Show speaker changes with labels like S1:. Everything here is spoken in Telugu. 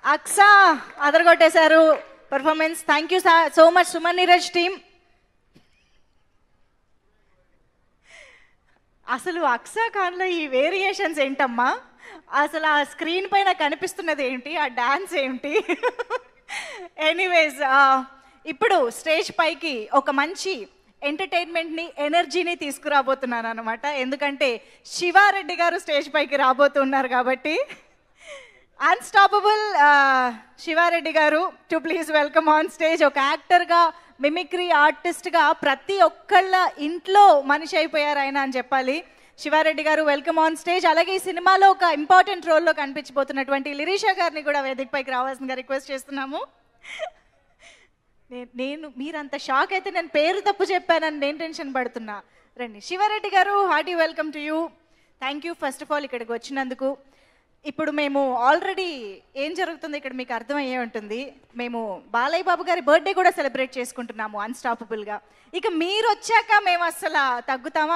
S1: అక్సా అదరగొట్టేశారు performance thank you so much Suman Neeraj team అసలు అక్సా ఖాన్లో ఈ వేరియేషన్స్ ఏంటమ్మా అసలు ఆ స్క్రీన్ పైన కనిపిస్తున్నది ఏంటి ఆ డాన్స్ ఏంటి ఎనీవేస్ ఇప్పుడు స్టేజ్ పైకి ఒక మంచి ఎంటర్టైన్మెంట్ని ఎనర్జీని తీసుకురాబోతున్నాను అనమాట ఎందుకంటే శివారెడ్డి గారు స్టేజ్ పైకి రాబోతున్నారు కాబట్టి అన్స్టాపబుల్ శివారెడ్డి గారు to please welcome on stage ఒక యాక్టర్గా మిమిక్రీ ఆర్టిస్ట్గా ప్రతి ఒక్కళ్ళ ఇంట్లో మనిషి అయిపోయారు ఆయన అని చెప్పాలి శివారెడ్డి గారు వెల్కమ్ ఆన్ స్టేజ్ అలాగే ఈ సినిమాలో ఒక ఇంపార్టెంట్ రోల్లో కనిపించబోతున్నటువంటి లిరీషా గారిని కూడా వేదిక పైకి రావాల్సిందిగా రిక్వెస్ట్ చేస్తున్నాము నే- నేను మీరంత షాక్ అయితే నేను పేరు తప్పు చెప్పానని నేను టెన్షన్ పడుతున్నా రండి శివారెడ్డి గారు hearty welcome to you thank you first of all ఇక్కడికి వచ్చినందుకు ఇప్పుడు మేము ఆల్రెడీ ఏం జరుగుతుంది ఇక్కడ మీకు అర్థమయ్యే ఉంటుంది మేము బాలయ్య బాబు గారి బర్త్డే కూడా సెలబ్రేట్ చేసుకుంటున్నాము అన్స్టాపబుల్గా ఇక మీరు వచ్చాక మేము అసలు తగ్గుతామా